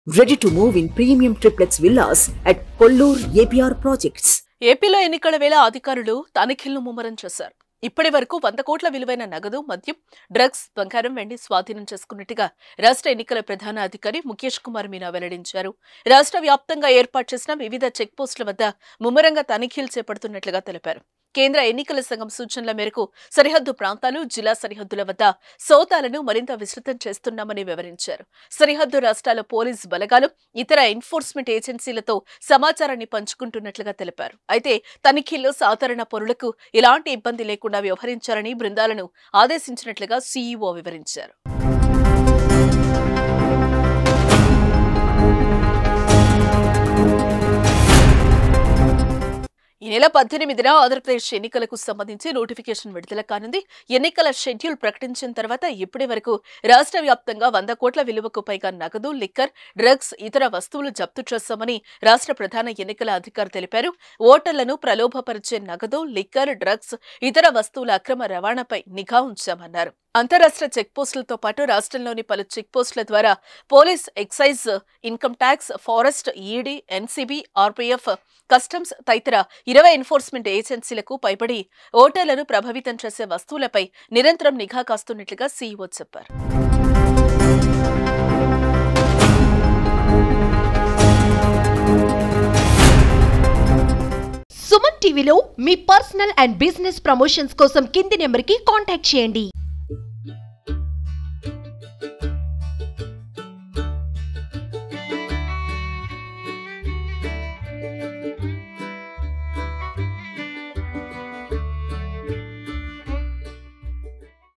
Ready to move in premium triplex villas at Kollur APR Projects. ఏపీలో ఎన్నికల వేళ అధికారులు తనిఖీలను ముమ్మరం చేశారు ఇప్పటి వరకు వంద కోట్ల విలువైన నగదు మద్యం డ్రగ్స్ బంగారం వెండి స్వాధీనం చేసుకున్నట్టుగా రాష్ట్ర ఎన్నికల ప్రధాన అధికారి ముఖేష్ కుమార్ మీనా వెల్లడించారు రాష్ట్ర వ్యాప్తంగా ఏర్పాటు చేసిన వివిధ చెక్ పోస్టుల వద్ద ముమ్మరంగా తనిఖీలు చేపడుతున్నట్లుగా తెలిపారు కేంద్ర ఎన్నికల సంఘం సూచనల మేరకు సరిహద్దు ప్రాంతాలు జిల్లా సరిహద్దుల వద్ద సోదాలను మరింత విస్తృతం చేస్తున్నామని వివరించారు సరిహద్దు రాష్ట్రాల పోలీస్ బలగాలు ఇతర ఎన్ఫోర్స్మెంట్ ఏజెన్సీలతో సమాచారాన్ని పంచుకుంటున్నట్లుగా తెలిపారు అయితే తనిఖీల్లో సాధారణ పౌరులకు ఎలాంటి ఇబ్బంది లేకుండా వ్యవహరించాలని బృందాలను ఆదేశించినట్లుగా సీఈఓ వివరించారు ఈ నెల పద్దెనిమిదిన ఆంధ్రప్రదేశ్ ఎన్నికలకు సంబంధించి నోటిఫికేషన్ విడుదల కానుంది ఎన్నికల షెడ్యూల్ ప్రకటించిన తర్వాత ఇప్పటి వరకు రాష్ట్ర వ్యాప్తంగా వంద కోట్ల విలువకు పైగా నగదు లిక్కర్ డ్రగ్స్ ఇతర వస్తువులు జప్తు చేశామని రాష్ట్ర ప్రధాన ఎన్నికల అధికారి తెలిపారు ఓటర్లను ప్రలోభపరిచే నగదు లిక్కర్ డ్రగ్స్ ఇతర వస్తువుల అక్రమ రవాణాపై నిఘా ఉంచామన్నారు అంతరాష్ట్ర చెక్ పోస్టులతో పాటు రాష్ట్రంలోని పలు చెక్ పోస్టుల ద్వారా police excise income tax forest ED NCB RPF customs తదితర ఇరవై ఎన్ఫోర్స్మెంట్ ఏజెన్సీలకు పైబడి ఓటర్లను ప్రభావితం చేసే వస్తువులపై నిరంతరం నిఘా కాస్తున్నట్లుగా సీఈఓ చెప్పారు సుమన్ టీవీలో మీ పర్సనల్ అండ్ బిజినెస్ ప్రమోషన్స్ కోసం కింది నెంబర్కి కాంటాక్ట్ చేయండి